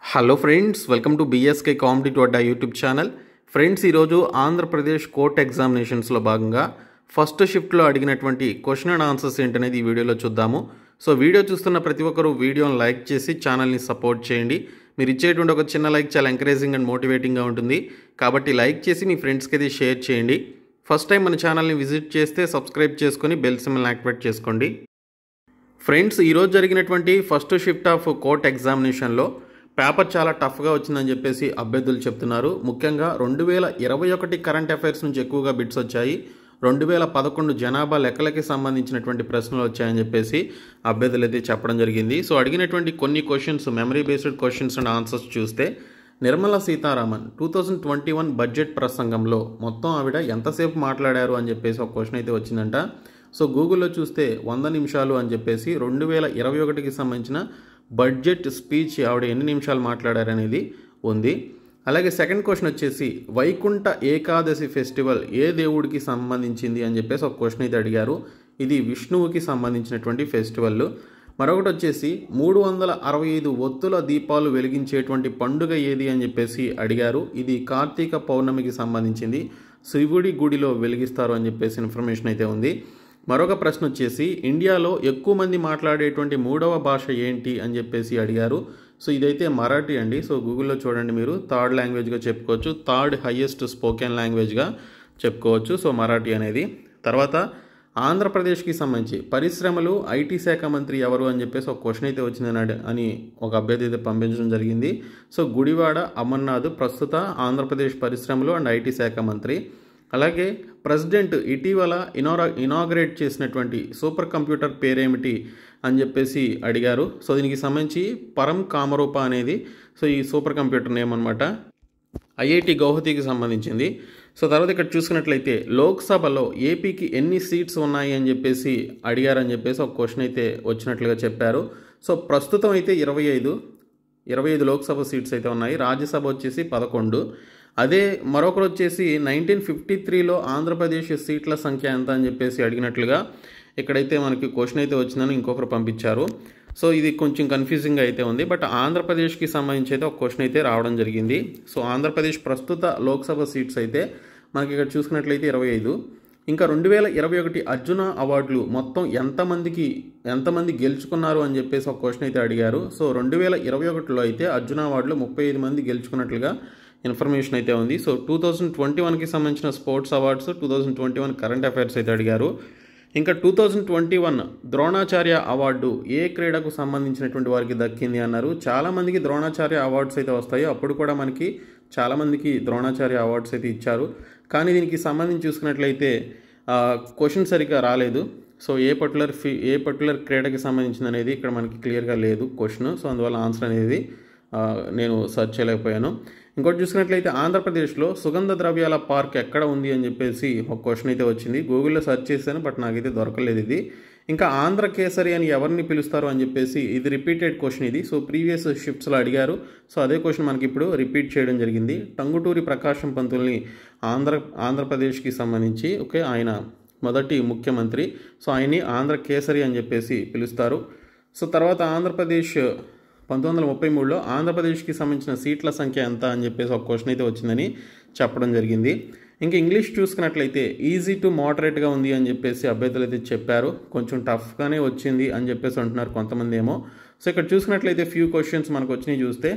hello friends welcome to BSK competitive Adda YouTube channel friends ఈరోజు Andhra Pradesh court ఎగ్జామినేషన్స్లో భాగంగా first షిఫ్ట్లో అడిగినటువంటి క్వశ్చన్ అండ్ ఆన్సర్స్ ఏంటనేది ఈ వీడియోలో చూద్దాము సో వీడియో చూస్తున్న ప్రతి ఒక్కరూ వీడియోని లైక్ చేసి ఛానల్ని సపోర్ట్ చేయండి మీరు ఇచ్చేటువంటి ఒక చిన్న లైక్ చాలా ఎంకరేజింగ్ అండ్ మోటివేటింగ్గా ఉంటుంది కాబట్టి లైక్ చేసి మీ ఫ్రెండ్స్కి అది షేర్ చేయండి ఫస్ట్ టైం మన ఛానల్ని విజిట్ చేస్తే సబ్స్క్రైబ్ చేసుకొని బెల్ సిమ్ని యాక్టివేట్ చేసుకోండి ఫ్రెండ్స్ ఈరోజు జరిగినటువంటి ఫస్ట్ షిఫ్ట్ ఆఫ్ కోర్ట్ ఎగ్జామినేషన్లో పేపర్ చాలా టఫ్గా వచ్చిందని చెప్పేసి అభ్యర్థులు చెప్తున్నారు ముఖ్యంగా రెండు వేల ఇరవై ఒకటి కరెంట్ అఫైర్స్ నుంచి ఎక్కువగా బిట్స్ వచ్చాయి రెండు వేల పదకొండు జనాభా లెక్కలకి సంబంధించినటువంటి ప్రశ్నలు వచ్చాయని చెప్పేసి అభ్యర్థులు అయితే చెప్పడం జరిగింది సో అడిగినటువంటి కొన్ని questions memory based questions and answers చూస్తే Nirmala Sitharaman two thousand twenty one budget ప్రసంగంలో మొత్తం ఆవిడ ఎంతసేపు మాట్లాడారు అని చెప్పేసి ఒక క్వశ్చన్ అయితే వచ్చిందంట సో గూగుల్లో చూస్తే వంద నిమిషాలు అని చెప్పేసి రెండు వేల ఇరవై ఒకటికి సంబంధించిన బడ్జెట్ స్పీచ్ ఆవిడ ఎన్ని నిమిషాలు మాట్లాడారనేది ఉంది అలాగే సెకండ్ క్వశ్చన్ వచ్చేసి వైకుంఠ ఏకాదశి ఫెస్టివల్ ఏ దేవుడికి సంబంధించింది అని చెప్పేసి ఒక క్వశ్చన్ అయితే అడిగారు ఇది విష్ణువుకి సంబంధించినటువంటి ఫెస్టివల్ మరొకటి వచ్చేసి మూడు వందల అరవై ఐదు ఒత్తుల దీపాలు వెలిగించేటువంటి పండుగ ఏది అని చెప్పేసి అడిగారు ఇది కార్తీక పౌర్ణమికి సంబంధించింది శివుడి గుడిలో వెలిగిస్తారు అని చెప్పేసి ఇన్ఫర్మేషన్ అయితే ఉంది మరొక ప్రశ్న వచ్చేసి ఇండియాలో ఎక్కువ మంది మాట్లాడేటువంటి మూడవ భాష ఏంటి అని చెప్పేసి అడిగారు సో ఇదైతే మరాఠీ అండి సో గూగుల్లో చూడండి మీరు థర్డ్ లాంగ్వేజ్గా చెప్పుకోవచ్చు థర్డ్ హయ్యెస్ట్ స్పోకెన్ లాంగ్వేజ్గా చెప్పుకోవచ్చు సో మరాఠీ అనేది తర్వాత ఆంధ్రప్రదేశ్కి సంబంధించి పరిశ్రమలు ఐటీ శాఖ మంత్రి ఎవరు అని చెప్పేసి ఒక క్వశ్చన్ అయితే వచ్చిందని అని ఒక అభ్యర్థి అయితే పంపించడం జరిగింది సో గుడివాడ అమర్నాథ్ ప్రస్తుత ఆంధ్రప్రదేశ్ పరిశ్రమలు అండ్ ఐటీ శాఖ మంత్రి అలాగే ప్రెసిడెంట్ ఇటీవల ఇనారా ఇనాగ్రేట్ చేసినటువంటి సూపర్ కంప్యూటర్ పేరేమిటి అని చెప్పేసి అడిగారు సో దీనికి సంబంధించి పరం కామరూప అనేది సో ఈ సూపర్ కంప్యూటర్ నేమ్ అనమాట ఐఐటి గౌహతికి సంబంధించింది సో తర్వాత ఇక్కడ చూసుకున్నట్లయితే లోక్సభలో ఏపీకి ఎన్ని సీట్స్ ఉన్నాయి అని చెప్పేసి అడిగారని చెప్పేసి ఒక క్వశ్చన్ అయితే వచ్చినట్లుగా చెప్పారు సో ప్రస్తుతం అయితే ఇరవై ఐదు ఇరవై ఐదు లోక్సభ సీట్స్ అయితే ఉన్నాయి రాజ్యసభ వచ్చేసి పదకొండు అదే మరొకరు వచ్చేసి నైన్టీన్ ఫిఫ్టీ త్రీలో ఆంధ్రప్రదేశ్ సీట్ల సంఖ్య ఎంత అని చెప్పేసి అడిగినట్లుగా ఇక్కడైతే మనకి క్వశ్చన్ అయితే వచ్చిందని ఇంకొకరు పంపించారు సో ఇది కొంచెం కన్ఫ్యూజింగ్ అయితే ఉంది బట్ ఆంధ్రప్రదేశ్కి సంబంధించి అయితే ఒక క్వశ్చన్ అయితే రావడం జరిగింది సో ఆంధ్రప్రదేశ్ ప్రస్తుత లోక్సభ సీట్స్ అయితే మనకి ఇక్కడ చూసుకున్నట్లయితే ఇరవై ఐదు ఇంకా రెండు వేల ఇరవై ఒకటి అర్జున అవార్డులు మొత్తం ఎంతమందికి ఎంతమంది గెలుచుకున్నారు అని చెప్పేసి ఒక క్వశ్చన్ అయితే అడిగారు సో రెండు వేల ఇరవై ఒకటిలో అయితే అర్జున అవార్డులు ముప్పై ఐదు మంది గెలుచుకున్నట్లుగా ఇన్ఫర్మేషన్ అయితే ఉంది సో టూ థౌజండ్ ట్వంటీ వన్కి సంబంధించిన sports awards two thousand twenty one current affairs అయితే అడిగారు ఇంకా two thousand twenty one Dronacharya award ఏ క్రీడకు సంబంధించినటువంటి వారికి దక్కింది అన్నారు చాలామందికి ద్రోణాచార్య అవార్డ్స్ అయితే వస్తాయి అప్పుడు కూడా మనకి చాలామందికి ద్రోణాచార్య అవార్డ్స్ అయితే ఇచ్చారు కానీ దీనికి సంబంధించి చూసుకున్నట్లయితే క్వశ్చన్ సరిగ్గా రాలేదు సో ఏ పర్టికులర్ ఫీ ఏ పర్టికులర్ క్రీడకి సంబంధించింది అనేది ఇక్కడ మనకి క్లియర్గా లేదు క్వశ్చన్ సో అందువల్ల ఆన్సర్ అనేది నేను సెర్చ్ చేయలేకపోయాను ఇంకోటి చూసుకున్నట్లయితే ఆంధ్రప్రదేశ్లో సుగంధ ద్రవ్యాల పార్క్ ఎక్కడ ఉంది అని చెప్పేసి ఒక క్వశ్చన్ అయితే వచ్చింది గూగుల్లో సెర్చ్ చేశాను బట్ నాకైతే దొరకలేదు ఇది ఇంకా ఆంధ్ర కేసరి అని ఎవరిని పిలుస్తారు అని చెప్పేసి ఇది రిపీటెడ్ క్వశ్చన్ ఇది సో ప్రీవియస్ షిఫ్ట్స్లో అడిగారు సో అదే క్వశ్చన్ మనకి ఇప్పుడు రిపీట్ చేయడం జరిగింది టంగుటూరి ప్రకాశం పంతుల్ని ఆంధ్ర ఆంధ్రప్రదేశ్కి సంబంధించి ఓకే ఆయన మొదటి ముఖ్యమంత్రి సో ఆయన్ని ఆంధ్ర కేసరి అని చెప్పేసి పిలుస్తారు సో తర్వాత ఆంధ్రప్రదేశ్ పంతొమ్మిది వందల ముప్పై మూడులో ఆంధ్రప్రదేశ్కి సంబంధించిన సీట్ల సంఖ్య ఎంత అని చెప్పేసి ఒక క్వశ్చన్ అయితే వచ్చిందని చెప్పడం జరిగింది ఇంకా ఇంగ్లీష్ చూసుకున్నట్లయితే ఈజీ టు మోడరేట్గా ఉంది అని చెప్పేసి అభ్యర్థులు అయితే చెప్పారు కొంచెం టఫ్గానే వచ్చింది అని చెప్పేసి అంటున్నారు కొంతమంది ఏమో సో ఇక్కడ చూసుకున్నట్లయితే ఫ్యూ క్వశ్చన్స్ మనకు వచ్చినాయి చూస్తే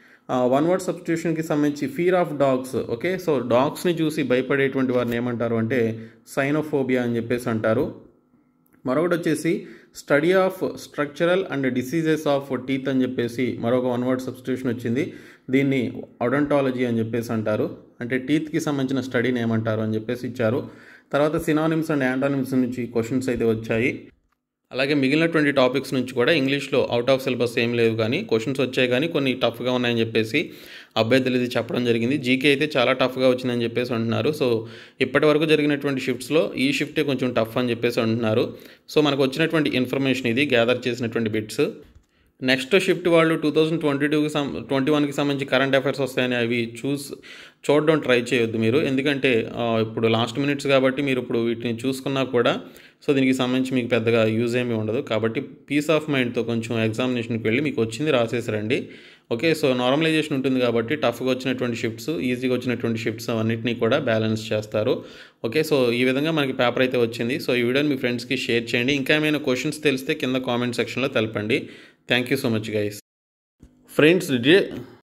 వన్ వర్డ్ సబ్స్టిట్యూషన్కి సంబంధించి fear of dogs okay so డాగ్స్ని చూసి భయపడేటువంటి వారిని ఏమంటారు అంటే సైనోఫోబియా అని చెప్పేసి అంటారు మరొకటి వచ్చేసి study of structural and diseases of teeth అని చెప్పేసి మరొక వన్ వర్డ్ సబ్స్టిట్యూషన్ వచ్చింది దీన్ని ఒడంటాలజీ అని చెప్పేసి అంటారు అంటే టీత్కి సంబంధించిన స్టడీని ఏమంటారు అని చెప్పేసి ఇచ్చారు తర్వాత సినానిమ్స్ అండ్ యాంటానిమ్స్ నుంచి క్వశ్చన్స్ అయితే వచ్చాయి అలాగే మిగిలినటువంటి టాపిక్స్ నుంచి కూడా ఇంగ్లీష్లో అవుట్ ఆఫ్ సిలబస్ ఏం లేదు కానీ క్వశ్చన్స్ వచ్చాయి కానీ కొన్ని టఫ్గా ఉన్నాయని చెప్పేసి అభ్యర్థులు ఇది చెప్పడం జరిగింది జీకే అయితే చాలా టఫ్గా వచ్చిందని చెప్పేసి అంటున్నారు సో ఇప్పటి వరకు జరిగినటువంటి షిఫ్ట్స్లో ఈ షిఫ్టే కొంచెం టఫ్ అని చెప్పేసి అంటున్నారు సో మనకు వచ్చినటువంటి ఇన్ఫర్మేషన్ ఇది గ్యాదర్ చేసినటువంటి బిట్స్ నెక్స్ట్ షిఫ్ట్ వాళ్ళు టూ థౌజండ్ ట్వంటీ టూకి సం ట్వంటీ వన్కి సంబంధించి కరెంట్ అఫైర్స్ వస్తాయని అవి చూస్ చూడడం ట్రై చేయొద్దు మీరు ఎందుకంటే ఇప్పుడు లాస్ట్ మినిట్స్ కాబట్టి మీరు ఇప్పుడు వీటిని చూసుకున్నా కూడా సో దీనికి సంబంధించి మీకు పెద్దగా యూజ్ ఏమీ ఉండదు కాబట్టి పీస్ ఆఫ్ మైండ్తో కొంచెం ఎగ్జామినేషన్కి వెళ్ళి మీకు వచ్చింది రాసేసారండి ఓకే సో నార్మలైజేషన్ ఉంటుంది కాబట్టి టఫ్గా వచ్చినటువంటి షిఫ్ట్స్ ఈజీగా వచ్చినటువంటి షిఫ్ట్స్ అవన్నిటినీ కూడా బ్యాలెన్స్ చేస్తారు ఓకే సో ఈ విధంగా మనకి పేపర్ అయితే వచ్చింది సో ఈ వీడియోని మీ ఫ్రెండ్స్కి షేర్ చేయండి ఇంకా ఏమైనా క్వశ్చన్స్ తెలిస్తే కింద కామెంట్ సెక్షన్లో తెలపండి thank you so much guys friends day